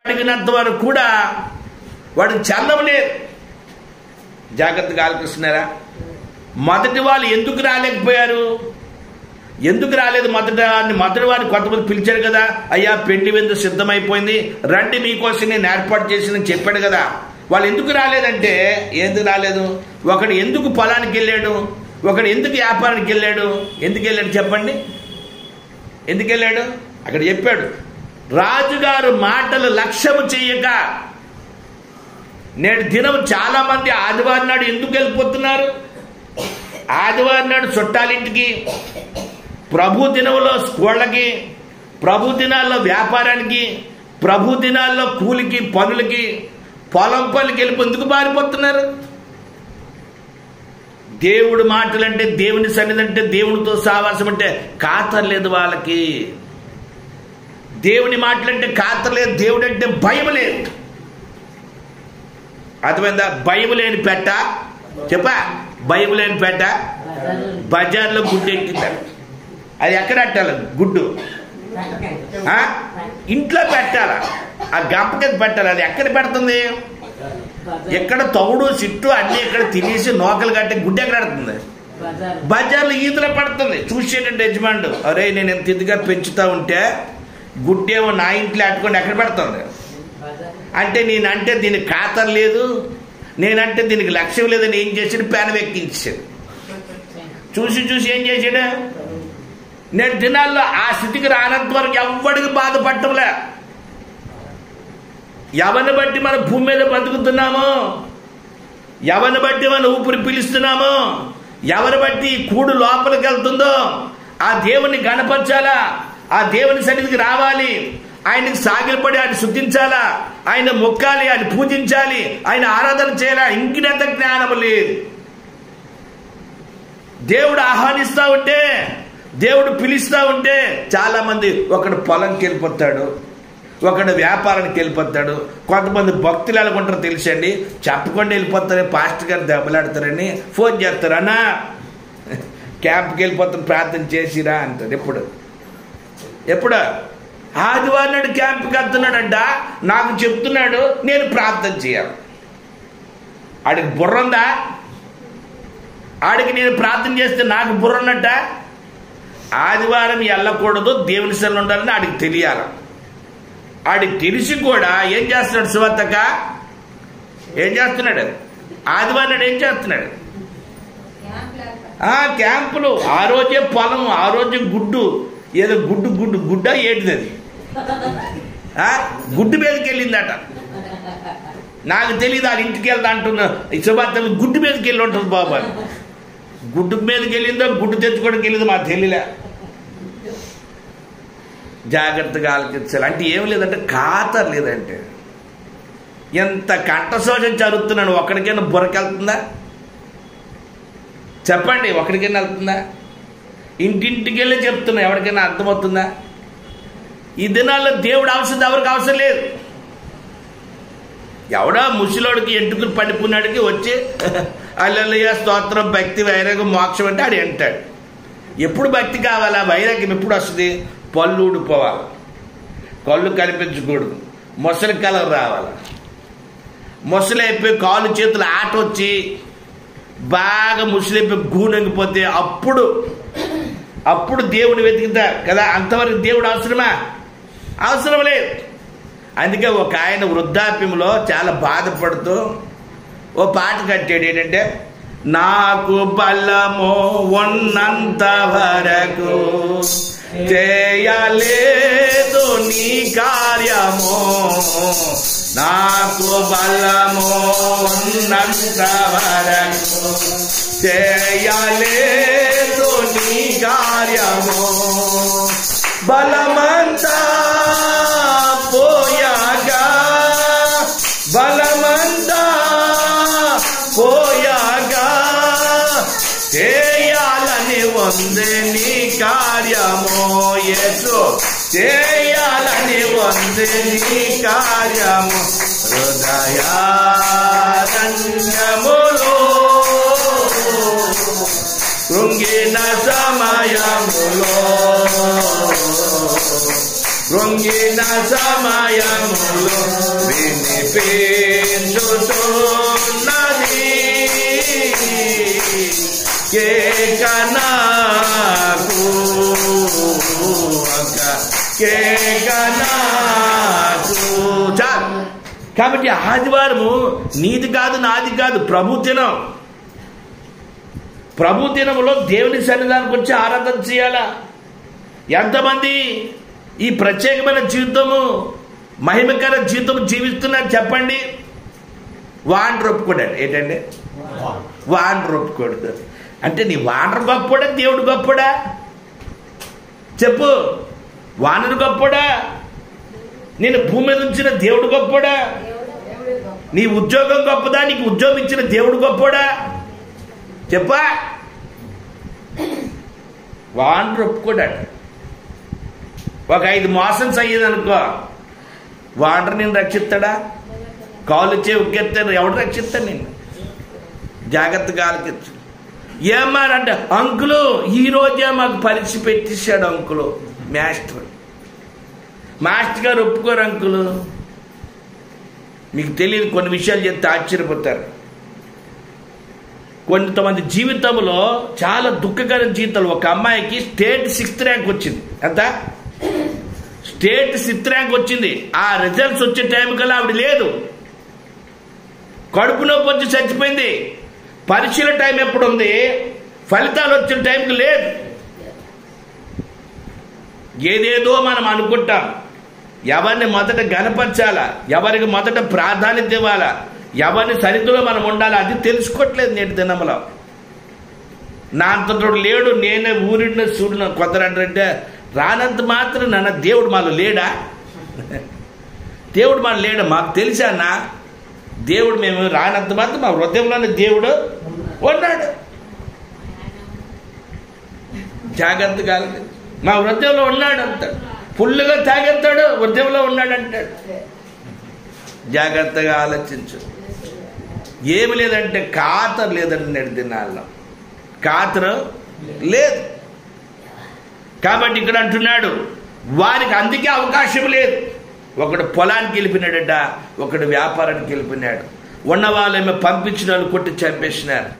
అడిగినంత వరకు కూడా వాడికి చందం లేదు జాగ్రత్తగా ఆలోచిస్తున్నారా మొదటి వాళ్ళు ఎందుకు రాలేకపోయారు ఎందుకు రాలేదు మొదట మొదటి వారిని కొంతమంది పిలిచారు కదా అయ్యా పెండి విందు సిద్ధమైపోయింది రండి మీకోసం నేను ఏర్పాటు చేసిందని చెప్పాడు కదా వాళ్ళు ఎందుకు రాలేదంటే ఎందుకు రాలేదు ఒకడు ఎందుకు పొలానికి వెళ్ళాడు ఒకడు ఎందుకు వ్యాపారానికి వెళ్ళాడు ఎందుకు వెళ్ళాడు చెప్పండి ఎందుకు వెళ్ళాడు అక్కడ చెప్పాడు రాజుగారు మాటలు లక్ష్యము చెయ్యక నేడు దినం చాలా మంది ఆదివారం నాడు ఎందుకు వెళ్ళిపోతున్నారు ఆదివారం నాడు చుట్టాలింటికి ప్రభు దినంలో స్కూళ్ళకి ప్రభు దినాల్లో వ్యాపారానికి ప్రభు దినాల్లో కూలికి పనులకి పొలం పనులకి వెళ్ళి ఎందుకు బారిపోతున్నారు దేవుడు మాటలంటే దేవుని సన్నిధి అంటే దేవునితో సావాసం అంటే కాతర్లేదు వాళ్ళకి దేవుని మాటలంటే కాతర్లేదు దేవుడు అంటే భయం లేదు అర్థమైందా భయం లేని పెట్ట చెప్పా భయం లేని పెట్ట బజార్లో గుడ్డు ఎక్కింటారు అది ఎక్కడ పెట్టాలి గుడ్డు ఆ? ఇంట్లో పెట్టాల ఆ గంప కింద పెట్టాలి అది ఎక్కడ పెడుతుంది ఎక్కడ తౌడు చిట్టు అన్ని ఇక్కడ తినేసి నోకలు కట్టి గుడ్డు ఎక్కడ పెడుతుంది బజార్లో ఈతలో పడుతుంది చూసేటంటే యజమానుడు అరే నేను ఎంత ఇదిగా పెంచుతా ఉంటే గుడ్డేమో నా ఇంట్లో అట్టుకొని ఎక్కడ పెడుతుంది అంటే నేనంటే దీనికి ఖాతరు లేదు నేనంటే దీనికి లక్ష్యం లేదని ఏం చేసాడు పేన ఎక్కించాడు చూసి చూసి ఏం చేశాడు నేటి దినాల్లో ఆ స్థితికి రానంత వరకు ఎవ్వడికి బాధపడటంలే ఎవరిని బట్టి మన భూమి మీద బతుకుతున్నామో ఎవరిని బట్టి మన ఊపిరి పీలుస్తున్నామో ఎవరి బట్టి ఈ కూడు లోపలికి వెళ్తుందో ఆ దేవుని గణపరచాలా ఆ దేవుని సన్నిధికి రావాలి ఆయనకి సాగిలపడి ఆయన శుద్ధించాలా ఆయన మొక్కాలి ఆయన పూజించాలి ఆయన ఆరాధన చేయాలా ఇంకినంత జ్ఞానం లేదు దేవుడు ఆహ్వానిస్తా ఉంటే దేవుడు పిలుస్తా ఉంటే చాలా మంది ఒకడు పొలంకి వెళ్ళిపోతాడు ఒకడు వ్యాపారానికి వెళ్ళిపోతాడు కొంతమంది భక్తులు ఎలాగుంటారో తెలుసండి చెప్పకుండా వెళ్ళిపోతారే పాస్టర్ గారు దెబ్బలాడతారని ఫోన్ చేస్తారు అన్నా క్యాంప్కి వెళ్ళిపోతాను ప్రార్థన చేసిరా అంటారు ఎప్పుడు ఎప్పుడు ఆదివారం నాడు క్యాంప్కి వెళ్తున్నాడంట నాకు చెప్తున్నాడు నేను ప్రార్థన చేయాలి ఆడికి బుర్ర ఉందా ఆడికి నేను ప్రార్థన చేస్తే నాకు బుర్ర ఉన్నట్ట ఆదివారం వెళ్ళకూడదు దేవుని సెలవు ఉండాలని ఆడికి తెలియాలి ఆడికి తెలిసి కూడా ఏం చేస్తున్నాడు సువర్తక ఏం చేస్తున్నాడు ఆదివారం నాడు ఏం చేస్తున్నాడు ఆ క్యాంపులు ఆ రోజే పొలం ఆ రోజే గుడ్డు ఏదో గుడ్డు గుడ్డు గుడ్డ ఏంటిది అది ఆ, గుడ్డు మీదకి వెళ్ళిందట నాకు తెలియదు వాళ్ళ ఇంటికి వెళ్తా అంటున్నా ఈ శుభార్తలు గుడ్డు మీదకి వెళ్ళి ఉంటుంది బాబు అని గుడ్డు మీదకి వెళ్ళిందో గుడ్డు తెచ్చుకోవడానికి వెళ్ళిందో మాకు తెలియలే జాగ్రత్తగా ఆలోచించాలి అంటే ఏం లేదంటే ఖాతర్ లేదంటే ఎంత కంఠశోషం జరుగుతున్నాను ఒక్కడికైనా బుర్రకెళ్తుందా చెప్పండి ఒకడికైనా వెళ్తుందా ఇంటింటికి వెళ్ళి చెప్తున్నా ఎవరికైనా అర్థమవుతుందా ఈ దినాల్లో దేవుడు అవసరం ఎవరికి అవసరం లేదు ఎవడో ముసలోడికి ఎంటుకులు పడిపోయినాడికి వచ్చి అల్లెల్లయ్య స్తోత్రం భక్తి వైరాగ్యం మోక్షం అంటే ఆడు అంటాడు ఎప్పుడు భక్తి కావాలా వైరాగ్యం ఎప్పుడు వస్తుంది పళ్ళు ఊడిపోవాలి కళ్ళు కనిపించకూడదు ముసలి కలర్ రావాలి ముసలి అయిపోయి కాలు చేతులు ఆట వచ్చి బాగా ముసలిపోయి గూనెంగిపోతే అప్పుడు అప్పుడు దేవుడు వెతుకుతారు కదా అంతవరకు దేవుడు అవసరమా అవసరం లేదు అందుకే ఒక ఆయన వృద్ధాప్యంలో చాలా బాధపడుతూ ఓ పాట కట్టాడు ఏంటంటే నాకు బలము ఉన్నంత వరకు చేయలేదు నీ కార్యము నాకు బలము ఉన్నంత వరకు చేయలేదు నీ కార్యము బలమంతా పోయాగా బలమంతా పోయాగా చేయాలని ఉంది నీ కార్యము యేసు చేయాలని ఉంది నీ కార్యము హృదయారణ్యములో కృంగిన సమయములో కృంగిన సమయములో వినిపించుతున్నది కేకనాకు అక్క కేకనాకు చాలు కాబట్టి ఆదివారము నీది కాదు నాది కాదు ప్రభు దినం ప్రభు దినములో దేవుని సన్నిధానికి వచ్చి ఆరాధన చేయాలా ఎంతమంది ఈ ప్రత్యేకమైన జీవితము మహిమకర జీవితం జీవిస్తున్నారు చెప్పండి వాండర్ ఒప్పుకోడాడు ఏంటండి వాండర్ ఒప్పుకోడు అంటే నీ వాండర్ గొప్పడా దేవుడు గొప్పడా చెప్పు వానరు గొప్పడా నేను భూమి మీద ఉంచిన దేవుడు గొప్పడా నీ ఉద్యోగం గొప్పదా నీకు ఉద్యోగం ఇచ్చిన దేవుడు గొప్పడా చెప్పా వాండర్ ఒప్పుకోడాడు ఒక ఐదు మోసన్స్ అయ్యేది అనుకో వాండర్ నేను రక్షిస్తాడా కాలు చే ఉక్కెత్తాను ఎవడు రక్షిస్తాడు నేను జాగ్రత్తగా ఆలకించు ఏమారంటే అంకులు ఈ రోజే మాకు పరీక్ష పెట్టేశాడు అంకులు మాస్టర్ మాస్టర్ గారు ఒప్పుకోరు అంకులు మీకు తెలియదు కొన్ని విషయాలు చెప్తే ఆశ్చర్యపోతారు కొంతమంది జీవితంలో చాలా దుఃఖకర జీవితాలు ఒక అమ్మాయికి స్టేట్ సిక్స్త్ ర్యాంక్ వచ్చింది ఎంత స్టేట్ సిక్స్త్ ర్యాంక్ వచ్చింది ఆ రిజల్ట్స్ వచ్చే టైం కల్లా ఆవిడ లేదు కడుపు నొప్పి వచ్చి చచ్చిపోయింది పరీక్షల టైం ఎప్పుడు ఉంది ఫలితాలు వచ్చిన టైంకి లేదు ఏదేదో మనం అనుకుంటాం ఎవరిని మొదట గనపరచాలా ఎవరికి మొదట ప్రాధాన్యత ఇవ్వాలా ఎవరిని సరిధిలో మనం ఉండాలా అది తెలుసుకోవట్లేదు నేటి దినంలో నా అంతటోడు లేడు నేనే ఊరిన సూర్యున కొందరంటే రానంత మాత్రం నాన్న దేవుడు మాలో లేడా దేవుడు మన లేడా మాకు తెలిసానా దేవుడు మేము రానంత మాత్రం మా హృదయంలోనే దేవుడు ఉన్నాడు జాగ్రత్తగా ఆలోచించు. మా హృదయంలో ఉన్నాడు అంటాడు ఫుల్గా తాగెత్తాడు హృదయంలో ఉన్నాడు అంటాడు జాగ్రత్తగా ఆలోచించు ఏమి లేదంటే కాతరు లేదండి నేడు దినాల్లో కాతరు లేదు కాబట్టి ఇక్కడ అంటున్నాడు వారికి అందుకే అవకాశం లేదు ఒకడు పొలానికి వెళ్ళిపోయినాడట ఒకడు వ్యాపారానికి వెళ్ళిపోయినాడు ఉన్న వాళ్ళేమో పంపించిన వాళ్ళు కొట్టి చంపేసినారు